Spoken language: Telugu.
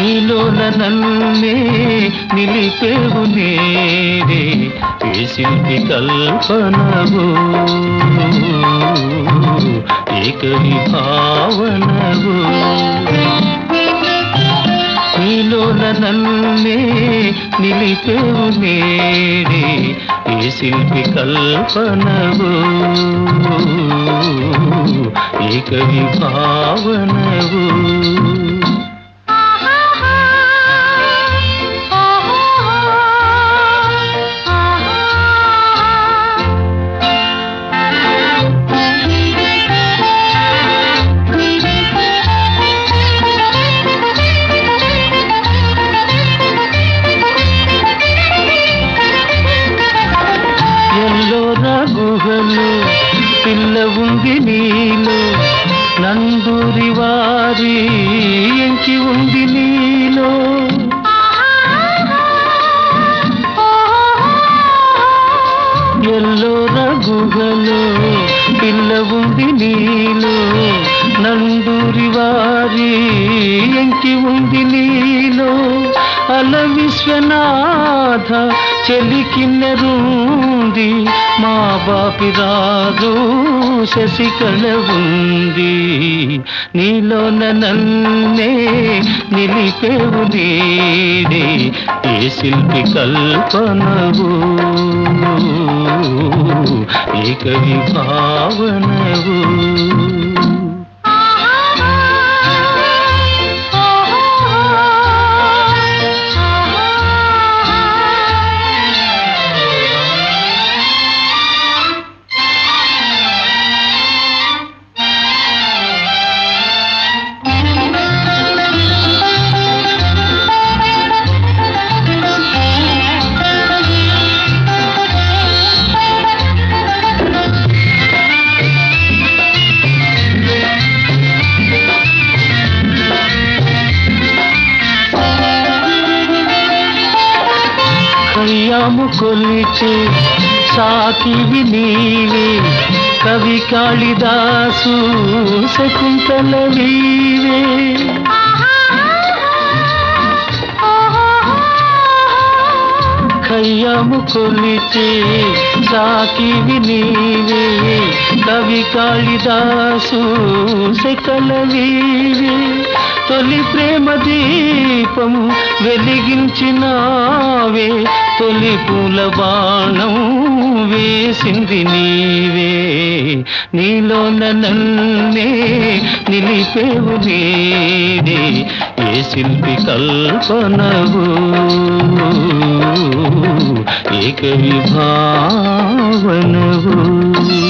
నీలోన నన్నే నిలిపేవు నేడే ఏ శిల్పి కల్పనవు ఏకరి భావనవు నీలోన నన్నే నిలిపేవు నేడే ఏ శిల్పి కల్పనవు ఏకవి భావనవు ఎల్లోర గుహలు పిల్ల ఉంది నీలో నందూరి వారి ఎంకి ఉంది నీలో ఎల్లోర గుహలు పిల్ల ఉంది నీలో నందూరి వారి ఎంకి ఉంది నీలో అల విశ్వనాథ చెలికిన్నెరుంది మా బాపి రాదు శశికళ ఉంది నీలోన నన్నే నిలిపేవు నీడే ఏ శిల్పి కల్పనవు ఏకవి భావనవు కయ్యాము కొలిచే సాకివి నీవే కవి కాళిదాసు శకుంతల నీవే కయ్యాము కొలిచే సాకివి నీవే కవి కాళిదాసు శకల నీవే తొలి ప్రేమ దీపము వెలిగించినావే తొలి పూల బాణం వేసింది నీవే నీలోన నన్నే నిలిపేవు నీడే ఏ శిల్పి కల్పనవు ఏక విభావనవు